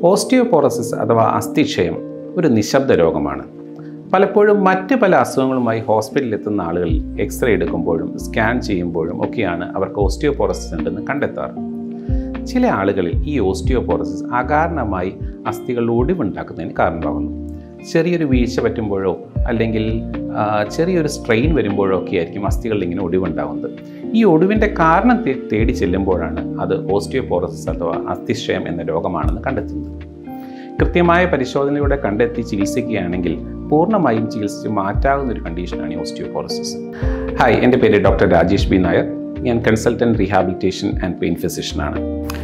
osteoporosis അഥവാ അസ്ഥിക്ഷയം ഒരു നിശബ്ദ രോഗമാണ് പലപ്പോഴും മറ്റ് പല അസുഖങ്ങളുമായി ഹോസ്പിറ്റലിൽ എത്തുന്ന ആളുകൾ എക്സ്റേ എടുക്കുമ്പോഴും സ്കാൻ ചെയ്യുമ്പോഴും ഒക്കെയാണ് അവർക്ക് ഓസ്റ്റിയോപോറസിസ് ഉണ്ടെന്ന് കണ്ടെത്താറ് ചില ആളുകളിൽ ഈ ഓസ്റ്റിയോപോറസിസ് അകാരണമായി അസ്ഥികളുടെ ഒടിവുണ്ടാക്കുന്നതിന് കാരണമാകുന്നു ചെറിയൊരു വീഴ്ച പറ്റുമ്പോഴോ അല്ലെങ്കിൽ ആ, ചെറിയൊരു സ്ട്രെയിൻ വരുമ്പോഴോ ഒക്കെ ആയിരിക്കും അസ്ഥികളിൽ ഇങ്ങനെ ഒടിവുണ്ടാകുന്നത് ഈ ഒടിവിൻ്റെ കാരണം തേ- തേടി ചെല്ലുമ്പോഴാണ് അത് ഓസ്റ്റിയോപോറസിസ് അഥവാ അസ്ഥിക്ഷയം എന്ന രോഗമാണെന്ന് കണ്ടെത്തുന്നത് കൃത്യമായ പരിശോധനയിലൂടെ കണ്ടെത്തി ചികിത്സിക്കുകയാണെങ്കിൽ പൂർണ്ണമായും ചികിത്സിച്ച് മാറ്റാവുന്ന ഒരു കണ്ടീഷനാണ് ഈ ഓസ്റ്റിയോപോറസിസ് ഹായ് എൻ്റെ പേര് ഡോക്ടർ രാജേഷ് ബി നായർ ഞാൻ കൺസൾട്ടൻറ്റ് റീഹാബിലിറ്റേഷൻ ആൻഡ് പെയിൻ ഫിസിഷ്യനാണ്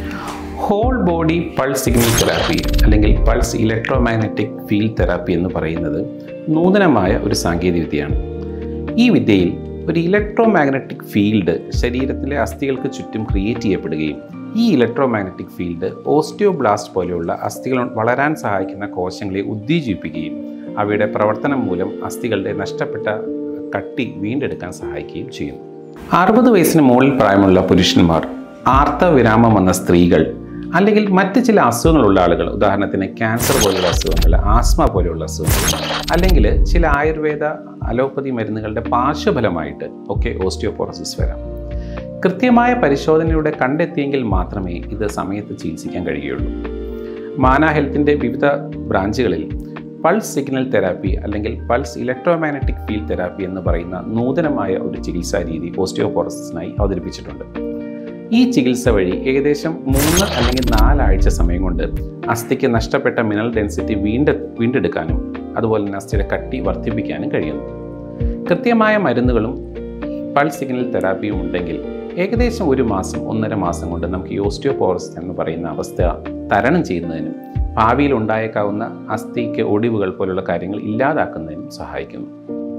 whole body pulse signal therapy അല്ലെങ്കിൽ പൾസ് ഇലക്ട്രോമാഗ്നറ്റിക് ഫീൽഡ് തെറാപ്പി എന്ന് പറയുന്നത് നൂതനമായ ഒരു സാങ്കേതികവിദ്യയാണ് ഈ വിദ്യയിൽ ഒരു ഇലക്ട്രോമാഗ്നറ്റിക് ഫീൽഡ് ശരീരത്തിലെ അസ്ഥികൾക്ക് ചുറ്റും ക്രിയേറ്റ് ചെയ്യപ്പെടുകയും ഈ ഇലക്ട്രോമാഗ്നറ്റിക് ഫീൽഡ് ഓസ്റ്റിയോബ്ലാസ്റ്റ് പോലെയുള്ള അസ്ഥികൾ വളരാൻ സഹായിക്കുന്ന കോശങ്ങളെ ഉത്തേജിപ്പിക്കുകയും അവയുടെ പ്രവർത്തനം മൂലം അസ്ഥികളുടെ നഷ്ടപ്പെട്ട കട്ടി വീണ്ടെടുക്കാൻ സഹായിക്കുകയും ചെയ്യുന്നു അറുപത് വയസ്സിന് മുകളിൽ പ്രായമുള്ള പുരുഷന്മാർ ആർത്തവിരാമം വന്ന സ്ത്രീകൾ അല്ലെങ്കിൽ മറ്റ് ചില അസുഖങ്ങളുള്ള ആളുകൾ ഉദാഹരണത്തിന് ക്യാൻസർ പോലുള്ള അസുഖങ്ങൾ ആസ്മ പോലെയുള്ള അസുഖങ്ങൾ അല്ലെങ്കിൽ ചില ആയുർവേദ അലോപ്പതി മരുന്നുകളുടെ പാർശ്വഫലമായിട്ട് ഒക്കെ ഓസ്റ്റിയോപോറസിസ് വരാം കൃത്യമായ പരിശോധനയിലൂടെ കണ്ടെത്തിയെങ്കിൽ മാത്രമേ ഇത് സമയത്ത് ചികിത്സിക്കാൻ കഴിയുള്ളൂ മാന ഹെൽത്തിൻ്റെ വിവിധ ബ്രാഞ്ചുകളിൽ പൾസ് സിഗ്നൽ തെറാപ്പി അല്ലെങ്കിൽ പൾസ് ഇലക്ട്രോമാഗ്നറ്റിക് ഫീൽഡ് തെറാപ്പി എന്ന് പറയുന്ന നൂതനമായ ഒരു ചികിത്സാ രീതി ഓസ്റ്റിയോപോറസിസിനായി അവതരിപ്പിച്ചിട്ടുണ്ട് ഈ ചികിത്സ വഴി ഏകദേശം മൂന്ന് അല്ലെങ്കിൽ നാലാഴ്ച സമയം കൊണ്ട് അസ്ഥിക്ക് നഷ്ടപ്പെട്ട മിനറൽ ഡെൻസിറ്റി വീണ്ട വീണ്ടെടുക്കാനും അതുപോലെ തന്നെ അസ്ഥിയുടെ കട്ടി വർദ്ധിപ്പിക്കാനും കഴിയുന്നു കൃത്യമായ മരുന്നുകളും പൾസ് സിഗ്നൽ തെറാപ്പിയും ഉണ്ടെങ്കിൽ ഏകദേശം ഒരു മാസം ഒന്നര മാസം കൊണ്ട് നമുക്ക് ഈ ഓസ്റ്റിയോപോറസിസ് എന്ന് പറയുന്ന അവസ്ഥ തരണം ചെയ്യുന്നതിനും ഭാവിയിൽ ഉണ്ടായേക്കാവുന്ന അസ്ഥിക്ക് ഒടിവുകൾ പോലുള്ള കാര്യങ്ങൾ ഇല്ലാതാക്കുന്നതിനും സഹായിക്കുന്നു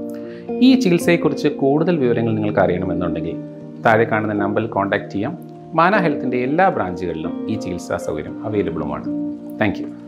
ഈ ചികിത്സയെക്കുറിച്ച് കൂടുതൽ വിവരങ്ങൾ നിങ്ങൾക്ക് അറിയണമെന്നുണ്ടെങ്കിൽ താഴെ കാണുന്ന നമ്പറിൽ കോൺടാക്റ്റ് ചെയ്യാം മാന ഹെൽത്തിൻ്റെ എല്ലാ ബ്രാഞ്ചുകളിലും ഈ ചികിത്സാ സൗകര്യം അവൈലബിളുമാണ് താങ്ക് യു